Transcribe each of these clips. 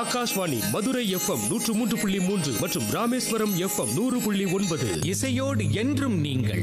Akashvani Madurai FM நூற்று மூன்று புள்ளி மூன்று மற்றும் ராமேஸ்வரம் எஃப்எம் நூறு புள்ளி ஒன்பது இசையோடு என்றும் நீங்கள்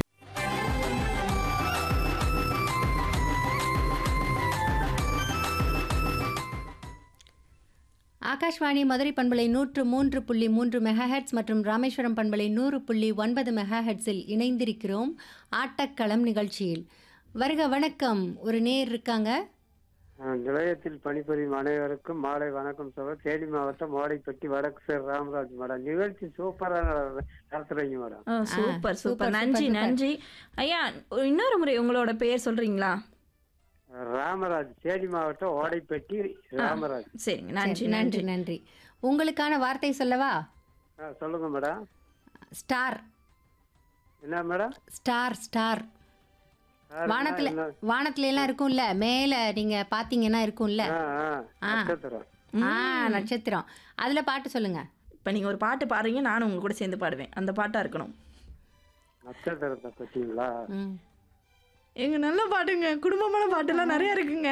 ஆகாஷ்வாணி மதுரை பண்பலை நூற்று மூன்று புள்ளி மூன்று மெகாஹெட்ஸ் மற்றும் ராமேஸ்வரம் பண்பலை நூறு புள்ளி ஒன்பது மெகாஹெட்ஸில் இணைந்திருக்கிறோம் ஆட்டக்களம் நிகழ்ச்சியில் வருக வணக்கம் ஒரு நேர் இருக்காங்க அஹ் நிலையத்தில் பணிபுரியும் அனைவருக்கும் மாலை வணக்கம் சொல்ல தேனி மாவட்டம் ஓடைப்பட்டி வடக்கு சார் ராமராஜ் மேடம் நிகழ்ச்சி சூப்பராக நடத்துறீங்க மேடம் ஆ, சூப்பர் சூப்பர், சூப்பர் நன்றி சூப்பர். நன்றி ஐயா ஒரு இன்னொரு முறை உங்களோட பெயர் சொல்றீங்களா ராமராஜ் தேனி மாவட்டம் ஓடைப்பட்டி ராமராஜ் சரிங்க நன்றி சரி, நன்றி நன்றி நன்றி உங்களுக்கான வார்த்தை சொல்லவா அஹ் சொல்லுங்க மேடம் ஸ்டார் என்ன மேடம் ஸ்டார் ஸ்டார் சார், வானத்துல என்ன? வானத்துல எல்லாம் இருக்கும்ல மேல நீங்க பாத்தீங்கன்னா இருக்கும்ல ஆ, ஆ, ஆ. நட்சத்திரம் ஆ நட்சத்திரம் அதுல பாட்டு சொல்லுங்க இப்போ நீங்க ஒரு பாட்டு பாடுறீங்க நானும் உங்க கூட சேர்ந்து பாடுவேன் அந்த பாட்டா இருக்கணும் நட்சத்திரத்தை பத்தீங்களா ம். எங்க நல்ல பாட்டுங்க குடும்பமான பாட்டுலாம் நிறைய இருக்குங்க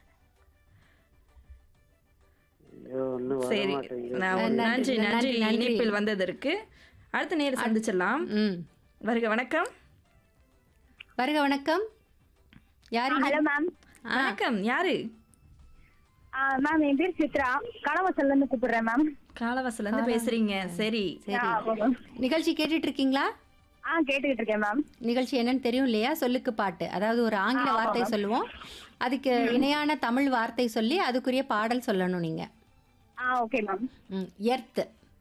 ஐயோ ஒன்றும் வர சரி மாட்டேங்குது நான் ஒரு நன்றி, நன்றி நன்றி, நன்றி நன்றி. இணைப்பில் வந்ததற்கு அடுத்த நேரம் சந்திச்சிடலாம் ம் வருக வணக்கம் வருக வணக்கம் யாரு ஹலோ மேம் வணக்கம் யாரு மேம் என் பேர் சித்ரா கனவசல்ல இருந்து கூப்பிடுறேன் மேம் காலவாசல இருந்து பேசுறீங்க சரி சரி நிகழ்ச்சி கேட்டுட்டு இருக்கீங்களா ஆ கேட்டுக்கிட்டு இருக்கேன் மேம் நிகழ்ச்சி என்னன்னு தெரியும் இல்லையா சொல்லுக்கு பாட்டு அதாவது ஒரு ஆங்கில வார்த்தை சொல்லுவோம் அதுக்கு இணையான தமிழ் வார்த்தை சொல்லி அதுக்குரிய பாடல் சொல்லணும் நீங்க ஆ ஓகே மேம் ம் எர்த்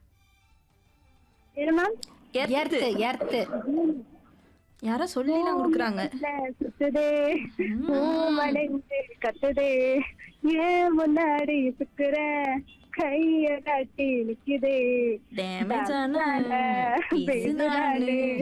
இது மேம் எர்த் எர்த் யாரோ சொல்லிலாம் கொடுக்குறாங்க சுத்துதே பூமடைந்து கத்துதே ஏன் முன்னாடி சுக்குற கைய காட்டி நிக்குதே டேமேஜ் ஆன பேசுதானே. பீஸு நானு.